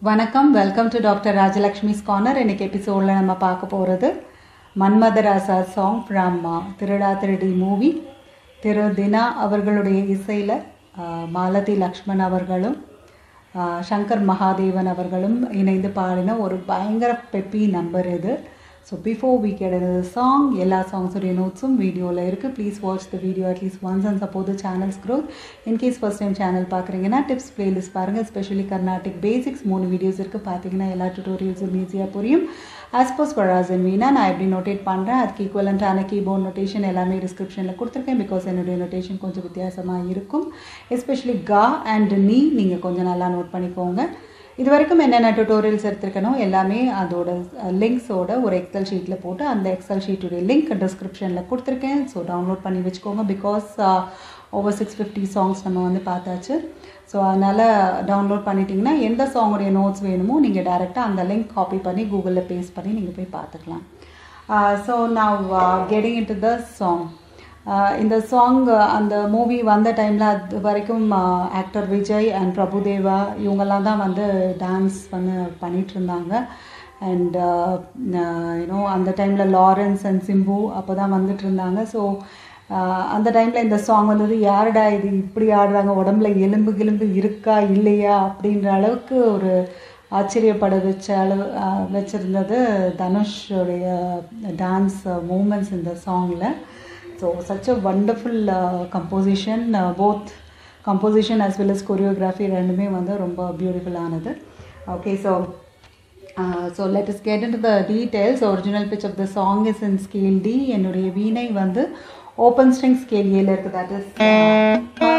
வணக்கம் welcome to doctor Rajalakshmi's corner இன்னைக்கு எபிசோடில் நம்ம பார்க்க போகிறது மன்மதராசா சாங் ஃப்ரம் திருடா திருடி மூவி திரு தினா அவர்களுடைய இசையில் மாலதி லக்ஷ்மண் அவர்களும் ஆஹ், சங்கர் மகாதேவன் அவர்களும் இணைந்து பாடின ஒரு பயங்கர பெப்பி நம்பர் இது so before we get song எல்லா சாங்ஸுடைய நோட்ஸும் வீடியோவில் இருக்குது please watch the video atleast once and support the channels growth in case first time channel பார்க்குறீங்கன்னா டிப்ஸ் பிளேலிஸ்ட் பாருங்கள் எஸ்பெஷலி கர்நாடிக் பேசிக்ஸ் மூணு வீடியோஸ் இருக்குது பார்த்தீங்கன்னா எல்லா டுட்டோரியல்ஸும் ஈஸியாக புரியும் ஆஸ்போஸ் பராஸ் அண்ட் வீணா நான் எப்படி நோட்டேட் பண்ணுறேன் அதுக்கு ஈக்குவலண்ட்டான கீபோர்ட் நோட்டேஷன் எல்லாமே டிஸ்கிரிப்ஷனில் கொடுத்துருக்கேன் பிகாஸ் என்னுடைய நோட்டேஷன் கொஞ்சம் வித்தியாசமாக இருக்கும் எஸ்பெஷலி கா அண்ட் நீ நீங்கள் கொஞ்சம் நல்லா நோட் பண்ணிக்கோங்க இது வரைக்கும் என்னென்ன டுட்டோரியல்ஸ் எடுத்திருக்கனோ எல்லாமே அதோட லிங்க்ஸோட ஒரு எக்ஸல் ஷீட்டில் போட்டு அந்த எக்ஸல் ஷீட்டுடைய லிங்க் டிஸ்கிரிப்ஷனில் கொடுத்துருக்கேன் ஸோ டவுன்லோட் பண்ணி வச்சுக்கோங்க because over six fifty songs நம்ம வந்து பார்த்தாச்சு ஸோ அதனால் டவுன்லோட் பண்ணிட்டீங்கன்னா எந்த சாங்குடைய நோட்ஸ் வேணுமோ நீங்கள் டேரெக்டாக அந்த லிங்க் காப்பி பண்ணி கூகுளில் பேஸ்ட் பண்ணி நீங்கள் போய் பார்த்துக்கலாம் ஸோ நான் getting in to the song ah இந்த சாங் அந்த மூவி வந்த டைமில் அது வரைக்கும் ஆக்டர் விஜய் அண்ட் பிரபுதேவா இவங்கெல்லாம் தான் வந்து டான்ஸ் வந்து பண்ணிட்டு இருந்தாங்க அண்ட் யூனோ அந்த டைமில் லாரன்ஸ் அண்ட் சிம்பு அப்போ தான் வந்துட்டு இருந்தாங்க ஸோ அந்த டைமில் இந்த சாங் வந்தது யாருடா இது இப்படி ஆடுறாங்க உடம்புல எலும்பு கிலும்பு இருக்கா இல்லையா அப்படின்ற அளவுக்கு ஒரு ஆச்சரியப்பட வச்ச அளவு ஆஹ் வச்சிருந்தது தனுஷோடைய டான்ஸ் மூமெண்ட்ஸ் இந்த சாங்கில் so such a wonderful composition both composition as well as choreography ரெண்டுமே வந்து ரொம்ப பியூட்டிஃபுல்லானது okay so so let is get in to the details original pitch of the song is in scale D என்னுடைய வீணை வந்து open string scale ஏல இருக்குது that is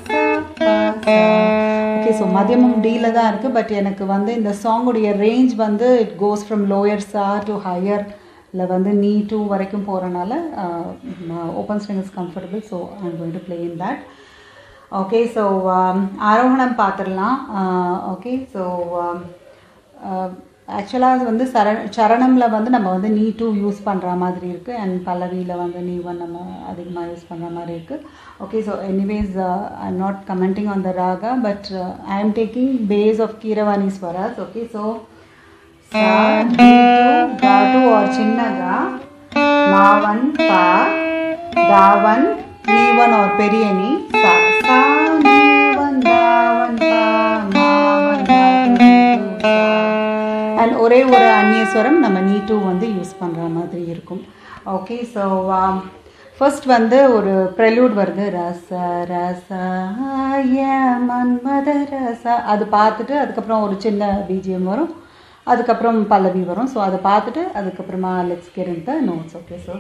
okay so மதியமும் டீல தான் இருக்குது பட் எனக்கு வந்து இந்த சாங்குடைய ரேஞ்ச் வந்து it goes from lower sa to higher இல்லை வந்து நீ டூ வரைக்கும் போகிறனால open string is comfortable so I'm going to play in that okay so ஆரோகணம் பார்த்துடலாம் ஓகே ஸோ ஆக்சுவலாக அது வந்து சர சரணமில் வந்து நம்ம வந்து நீ டூ யூஸ் பண்ணுற மாதிரி இருக்குது அண்ட் பல்லவியில் வந்து நீ ஒன் நம்ம அதிகமாக யூஸ் பண்ணுற மாதிரி இருக்குது okay so anyways I am not commenting on the raga but I am taking base of Keeravani swaras okay so சா நீ டூ கா டூ और சின்ன கா மாவன் பா தாவன் நீவன் और பெரிய நீ சா சா நீவன் தாவன் பா மாவன் தா டூ டூ சா அண்ட் ஒரே ஒரு அந்நியஸ்வரம் நம்ம நீ டூ வந்து யூஸ் பண்ணுற மாதிரி இருக்கும் ஓகே ஸோ ஃபர்ஸ்ட் வந்து ஒரு ப்ரெல்யூட் வருது ரச ரசாய மன்மத ரச அது பார்த்துட்டு அதுக்கப்புறம் ஒரு சின்ன பிஜிஎம் வரும் அதுக்கப்புறம் பல்லவி வரும் ஸோ அதை பார்த்துட்டு அதுக்கப்புறமா let's get in the notes okay so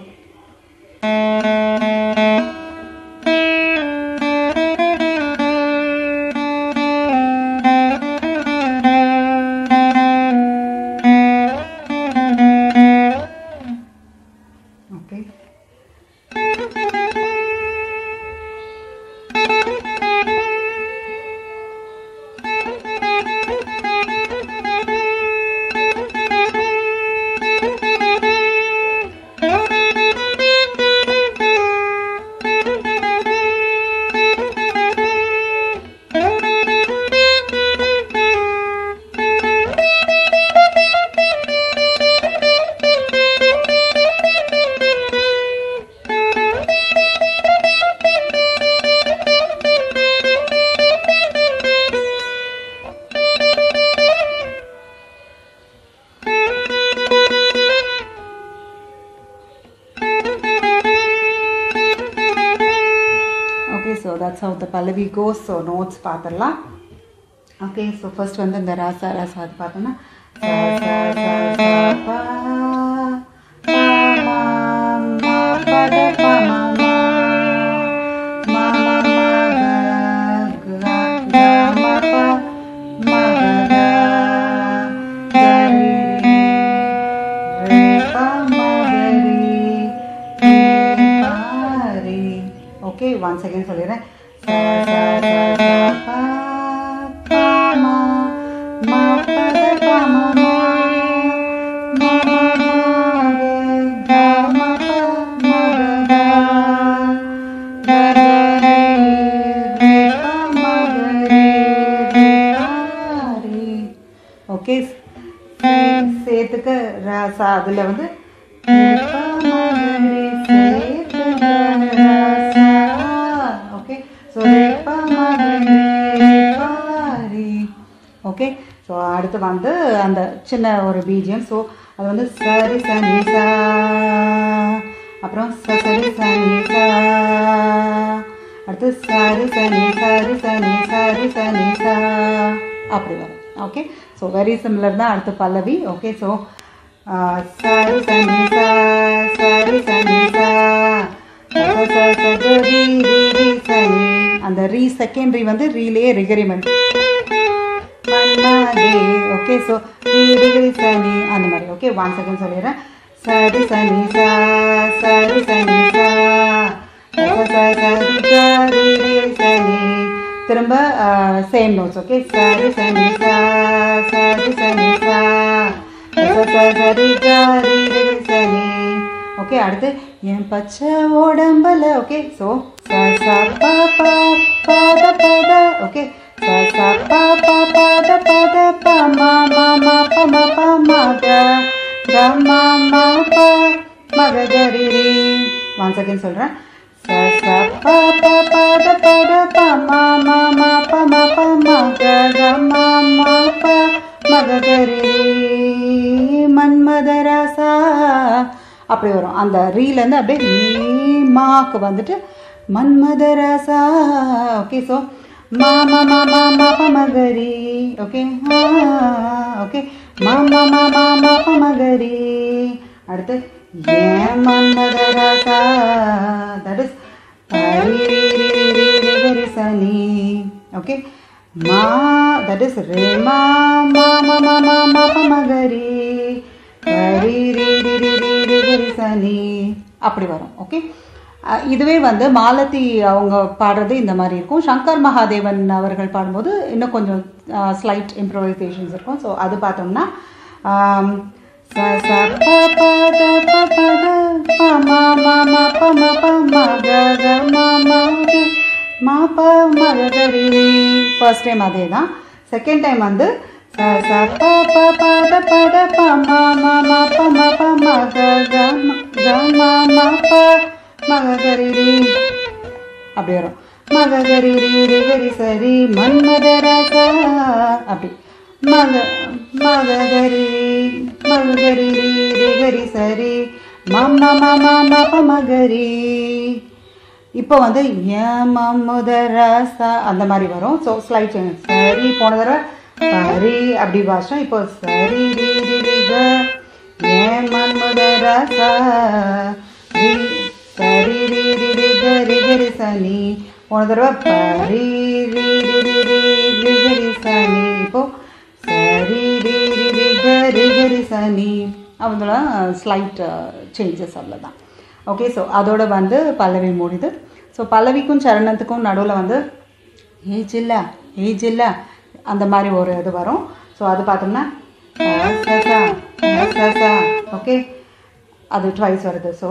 okay okay so that's how the pallavi goes so notes பார்த்துடலாம் ஓகே ஸோ ஃபர்ஸ்ட் வந்து இந்த ராசா ராசா அது பார்த்தோன்னா சா, சா, சா, சா, பா, பா, மா, மா, ப, த, ப, ம, மா, மா, மா, மா, க, க, க, ம, ப, ம, க, க, க, ரி, ரி, ரே, ப, ம, க, ரி, ரே, ப, ரி. ஓகே ஒன்ஸ் அகைன் சொல்லிடுறேன் சா, சா, சா, சா, பா, பா, மா, மா, ப, த, ப, ம, மா, மா, மா, மா, க, க, ம, ப, ம, க, க, க, க, ரி, ரே, ப, ம, க, ரி, ரே, ப, ரி. ஓகே சேத்துக்கு ராசா அதில் வந்து ஓகே ஸோ ஓகே ஸோ அடுத்து வந்து அந்த சின்ன ஒரு பீஜியம் ஸோ அது வந்து சரி சனி சா அப்புறம் ச சரி சனி சா அடுத்து சரி சனி சரி சனி சரி சனி சா அப்படி வரும் ஓகே ஸோ வெரி சிமிலர் தான் அடுத்து பல்லவி ஓகே ஸோ சரி சனி சா சரி சனி சா ச ச ச க ரி ரி ரி சனி அந்த ரீ செகண்ட் ரீ வந்து ரீலே ரிகரிமெண்ட் பண்ணாதே ஓகே ஸோ டிகிரி சனி அந்த மாதிரி ஓகே ஒன் செகண்ட் சொல்லிடுறேன் சரி சனி சா சரி சனி சா ச ச சரி சரி சனி திரும்ப சேம் நோட்ஸ் ஓகே சரி சனி சா சரி சனி சா ச ச சரி சரி சனி ஓகே அடுத்து என் பச்சை உடம்பல ஓகே ஸோ ச ச ப ப பத பத ஓகே ச ச ப ப பத பத ப ம ம ம ப ம ப ம க க ம ம ப ம க க ரி ரி ஒன் செகண்ட் சொல்கிறேன் ச ச ப ப பத பத ப ம ம ம ப ம ப ம க க ம ம ப ம க க ரி ரி மன்மதராசா அப்படி வரும் அந்த ரீலேருந்து அப்படியே நீ மாக்கு வந்துட்டு மன்மதராசா ஓகே ஸோ மா மா மா மா மா ப மகரி ஓகே ஓகே மா மா மா மா மா ப மகரி அடுத்து ஏன் மன்மதராசா தட் இஸ் சனி ஓகே மா தட் இஸ் ரே மா மா மா மா மா மா ப மகரி ரி ரி ரி ரி ரி ரி ரி சனி அப்படி வரும் ஓகே அஹ் இதுவே வந்து மாலதி அவங்க பாடுறது இந்த மாதிரி இருக்கும் சங்கர் மகாதேவன் அவர்கள் பாடும்போது இன்னும் கொஞ்சம் ஸ்லைட் இம்ப்ரோவைசேஷன்ஸ் இருக்கும் ஸோ அது பார்த்தோம்னா ஆம், ச ச ப ப த ப ப த ப ம ம ம ப ம ப ம க க ம ம க ம ப ம க க ரி ரி ஃபர்ஸ்ட் டைம் அதே தான் செகண்ட் டைம் வந்து ச ச ப ப ப த ப த ப ம ம ம ப ம ப ம க க ம க ம ம ப ம க க ரி ரி அப்படி வரும் மக கரி ரி ரி கரி சரி மன்மதராசா அப்படி மக மக கரி மக கரி ரி ரி கரி சரி மம்ம மம மப மகரி இப்போ வந்து ஏமமுதராசா அந்த மாதிரி வரும் ஸோ ஸ்லைட் சேஞ்ச் சரி போன தடவை பரி அப்படி வாசம் இப்போ சரி ரி ரி ரி க ஏமமுதராசா ரி சரி ரி ரி ரி க ரி கரி சனி போன தடவை பரி ரி ரி ரி ரி ரி கரி சனி இப்போ சரி ரி ரி ரி க ரி கரி சனி அவங்களாம் ஸ்லைட் சேஞ்சஸ் அவ்வளோதான் ஓகே ஸோ அதோட வந்து பல்லவி முடியுது ஸோ பல்லவிக்கும் சரணத்துக்கும் நடுவில் வந்து ஏஜ் இல்லை ஏஜ் இல்லை அந்த மாதிரி ஒரு இது வரும் ஸோ அது பார்த்தோம்னா ஓகே அது ட்வைஸ் வருது so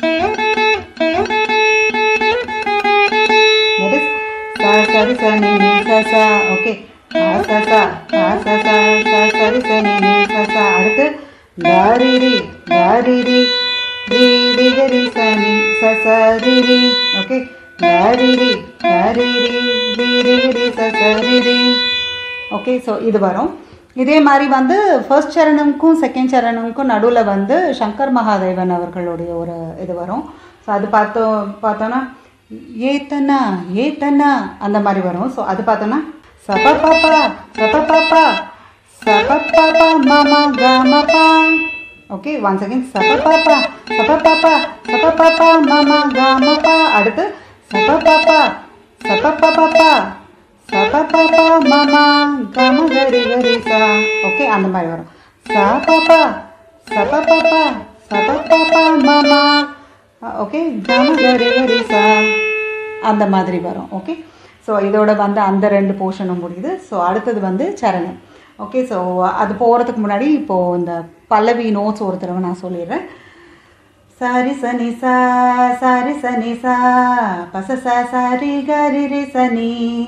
that is sa sari sa ni ni sa sa okay sa sa sa sa sa sa sa sari sa ni ni sa sa அடுத்து தாரி ரி தாரி ரி ரி ரி க ரி sa ni sa sa ரி ரி okay தாரி ரி தாரி ரி ரி ரி க ரி sa sa ரி ரி ஓகே ஸோ இது வரும் இதே மாதிரி வந்து ஃபர்ஸ்ட் சரணமுக்கும் செகண்ட் சரணமுக்கும் நடுவில் வந்து சங்கர் மகாதேவன் அவர்களுடைய ஒரு இது வரும் ஸோ அது பார்த்தோம் பார்த்தோன்னா ஏத்தனா ஏத்தனா அந்த மாதிரி வரும் ஸோ அது பார்த்தோன்னா சப பாப்பா சப பாப்பா சப பாப்பா மாமா காமப்பா ஓகே ஒன் செகண்ட் சப பாப்பா சப பாப்பா சப பாப்பா மாமா காமப்பா அடுத்து சப பாப்பா சப பாப்பா சப பாப்பா மாமா கம கரி கரி சா ஓகே அந்த மாதிரி வரும் சா பாப்பா சப பாப்பா சப பாப்பா மாமா ஓகே கம கரி கரி சா அந்த மாதிரி வரும் ஓகே ஸோ இதோட வந்து அந்த ரெண்டு போர்ஷனும் முடியுது ஸோ அடுத்தது வந்து சரணம் ஓகே ஸோ அது போகிறதுக்கு முன்னாடி இப்போது இந்த பல்லவி நோட்ஸ் ஒரு தடவை நான் சொல்லிடுறேன் சாரி சனி சா சாரி சனி சா பச சா சாரி கரி ரி சனி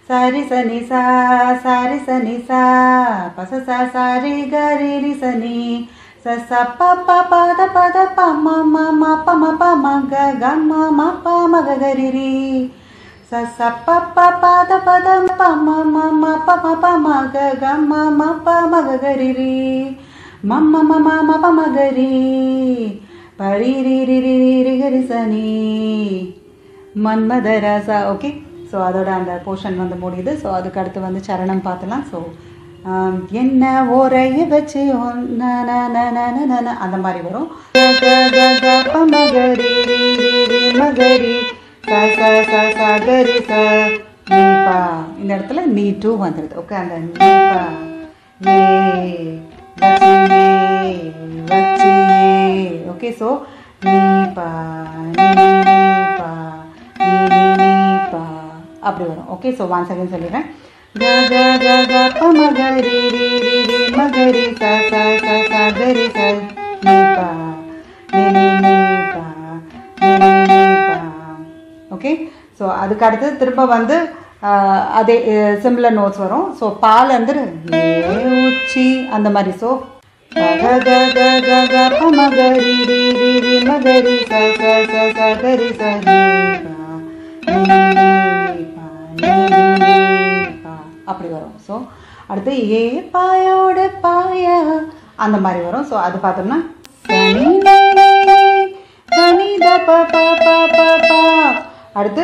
சாரி சனி சா சாரி சனி சா பச சா சாரி கரி ரி சனி ச ச ப ப பத பத ப ம ம ம ப ம ப ம க க ம ம ப ம க க ரி ரி ச ச ப ப பத பத ப ம ம ம ப ம ப ம க க ம ம ப ம க க ரி ரி ம ம ம ம ம ப ம க ரி பரி ரி ரி ரி ரி ரி க ரி சனி மன்மதராசா ஓகே ஸோ அதோட அந்த போர்ஷன் வந்து முடியுது ஸோ அதுக்கு அடுத்து வந்து சரணம் பார்த்தலாம் ஸோ என்ன ஓரைய வச்சு ஒன்ன ந ந ந ந ந ந அந்த மாதிரி வரும் க க க க ப மகரி ரி ரி ரி மகரி ச ச ச ச கரி ச நீ பா இந்த இடத்துல நீ டூ வந்துடுது ஓகே அந்த நீ பா ஏ வச்சி ஏ வச்சி ஏ ஓகே ஸோ நீ பா நீ நீ நீ பா நீ நீ நீ பா அப்படி வரும் ஓகே ஸோ ஒன் செகண்ட் சொல்லிடுறேன் க க க க ப ம க ரி ரி ரி ரி ம க ரி ச ச ச ச க ரி ச நீ பா நீ நீ நீ பா நீ நீ நீ பா ஓகே ஸோ அதுக்கு அடுத்து திரும்ப வந்து ஆஹ், அதே சிமிலர் நோட்ஸ் வரும் ஸோ பால் வந்து ஏ உச்சி அந்த மாதிரி ஸோ க க க க க ப ம க ரி ரி ரி ரி ம க ரி ச ச ச ச க ரி ச நீ பா நீ நீ பா நீ நீ நீ பா அப்படி வரும் ஸோ அடுத்து ஏ பாயோட பாய அந்த மாதிரி வரும் ஸோ அது பார்த்தோம்னா சனி நீ நீ நீ, சனி த ப ப ப ப ப அடுத்து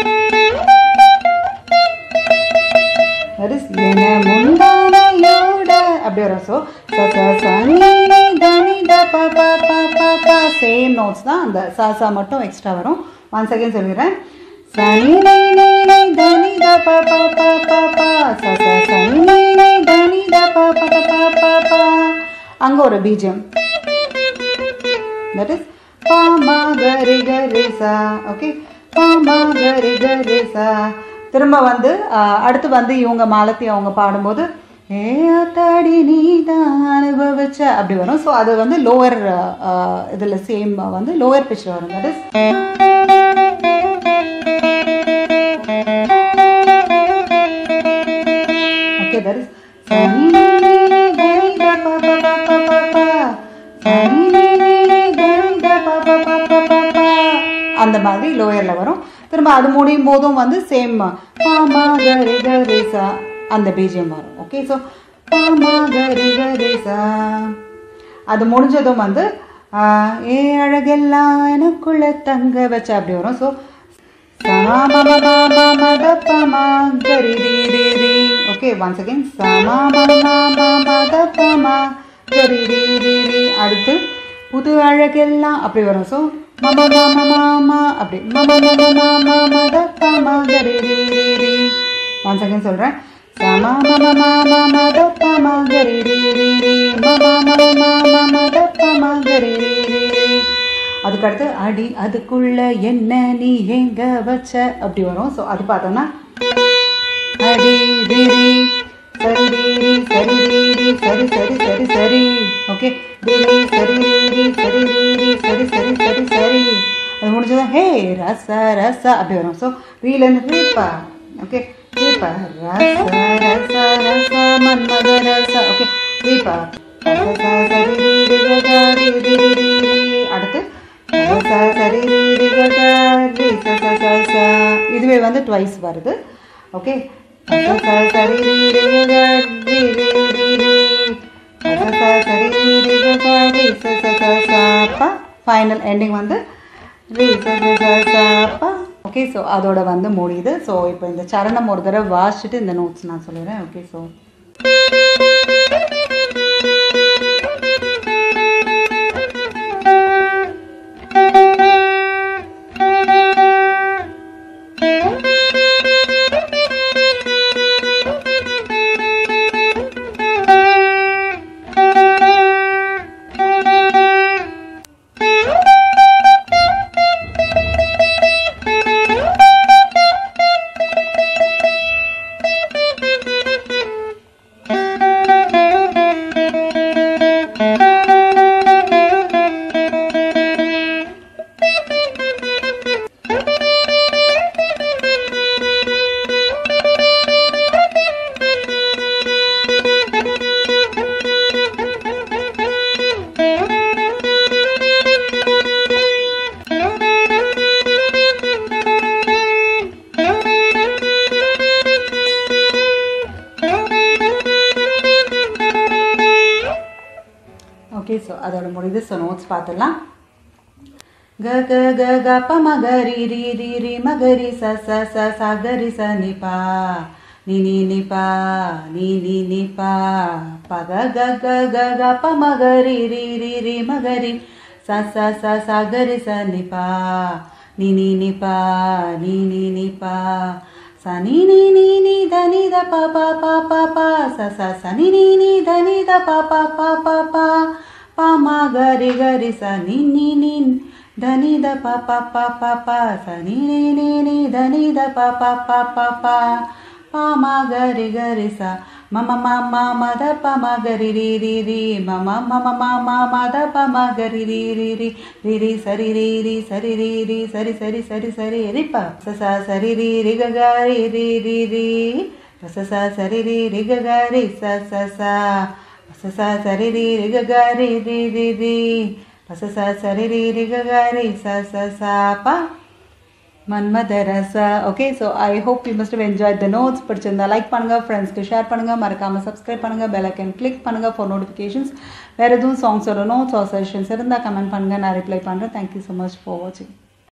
that is என முந்தானையோட அப்படி வரும் ஸோ ச ச ச நீ நீ த நீ த ப ப ப ப ப சேம் நோட்ஸ் தான் அந்த ச ச மட்டும் எக்ஸ்ட்ரா வரும் ஒன் செகண்ட் சொல்லிடுறேன் சனி நீ நீ நீ த நீ த ப ப ப ப ப ச ச ச நீ நீ நீ த நீ த ப ப ப ப ப ப அங்கே ஒரு பீஜம் that is பாமா கரி கரி சா ஓகே பாமா கரி கரி சா திரும்ப வந்து ஆஹ், அடுத்து வந்து இவங்க மாலத்தி அவங்க பாடும்போது ஏ அத்தாடி நீ தான் அனுபவிச்ச அப்படி வரும் ஸோ அது வந்து லோவர் இதில் சேம் வந்து லோவர் பிச்சில் வரும் that is okay that is சனி நீ நீ நீ கரி த ப ப ப ப ப ப. சனி நீ நீ நீ கரி த ப ப ப ப ப ப. அந்த மாதிரி லோயரில் வரும் திரும்ப அது முடியும் போதும் வந்து சேம் பாமா கரி கரி சா அந்த பீஜியம் வரும் ஓகே ஸோ பாமா கரி கரி சா அது முடிஞ்சதும் வந்து ஆஹ், ஏ அழகெல்லாம் எனக்குள்ள தங்க வச்ச அப்படி வரும் ஸோ ஓகே ஒன்ஸ் அகைன் அடுத்து புது அழகெல்லாம் அப்படி வரும் ஸோ மம மம மாமா அப்படி மம மம மாமா மத பமா கரி ரீ ரீ ரீ ஒன்ஸ் அகைன் சொல்கிறேன் சம மம மாமா மத பமா கரி ரீ ரீ ரீ மம மம மாமா மத பமா கரி ரீ ரீ ரீ அதுக்கடுத்து அடி அதுக்குள்ள என்ன நீ எங்க வச்ச அப்படி வரும் ஸோ அது பார்த்தோம்னா அடி திரி சரி ரீரி சரி ரீரி சரி சரி சரி சரி ஓகே திரி சரி ரீரி சரி ரீரி சரி சரி சரி சரி அது முடிஞ்சதும் ஹே ரச ரச அப்படி வரும் ஸோ ரீலேருந்து ரீப்பா ஓகே ரீப்பா ரச ரச ரச மன்மத ரச ஓகே ரீப்பா ரச சரி ரீரி ககா ரீ ரீ ரீ ரீ அடுத்து ரச சரி ரீரி ககா ரீ ச ச ச ச இதுவே வந்து ட்வைஸ் வருது ஓகே ரச ச சரி ரீரி ககா ரீ ரீ ரீ ரீ ரச ச சரி ரீரி ககா ரீ ச ச ச ச ப ஃபைனல் எண்டிங் வந்து ரீ ச ச ச ச ப ஓகே ஸோ அதோட வந்து முடியுது ஸோ இப்போ இந்த சரணம் ஒரு தடவை வாசிச்சுட்டு இந்த நோட்ஸ் நான் சொல்லிடுறேன் ஓகே ஸோ ஓகே ஸோ அதோட முடியுது ஸோ நோட்ஸ் பார்த்துடலாம் க க க க ப ம க ரி ரி ரி ரி ம க ரி ச ச ச ச க ரி ச நி பா ni ni ni pa ni ni ni pa pa ga ga ga ga ga pa ma ga ri ri ri ri ma ga ri sa sa sa sa ga ri sa ni pa ni ni ni pa ni ni ni pa sa ni ni ni ni da ni da pa pa pa pa pa sa sa sa ni ni ni da ni da pa pa pa pa pa pa ma ga ri ga ri sa ni ni ni da ni da pa pa pa pa pa sa ni ni ni ni da ni da pa pa pa pa pa pa ma ga ri ga ri sa ma ma ma ma ma da pa ma ga ri ri ri ri ma ma ma ma ma ma ma da pa ma ga ri ri ri ri ri ri sa ri ri ri sa ri ri ri sa ri sa ri sa ri sa ri ri pa sa sa sa ri ri ri ga ga ri ri ri ri pa sa sa sa ri ri ri ga ga ri sa sa sa sa sa sa ri ri ri ga ga ri ri ri ri pa sa sa sa ri ri ri ga ga ri sa sa sa pa Manmatharasa okay so I hope you must enjoy the notes பிடிச்சிருந்தா like பண்ணுங்கள் ஃப்ரெண்ட்ஸ்க்கு share பண்ணுங்கள் மறக்காமல் subscribe பண்ணுங்கள் bell icon click பண்ணுங்கள் for notifications வேறு எதுவும் சாங்ஸோட நோட்ஸ் ஆர் சஜஷன்ஸ் இருந்தால் கமெண்ட் பண்ணுங்கள் நான் ரிப்ளை பண்ணுறேன் தேங்க்யூ ஸோ மச் ஃபார் வாட்சிங்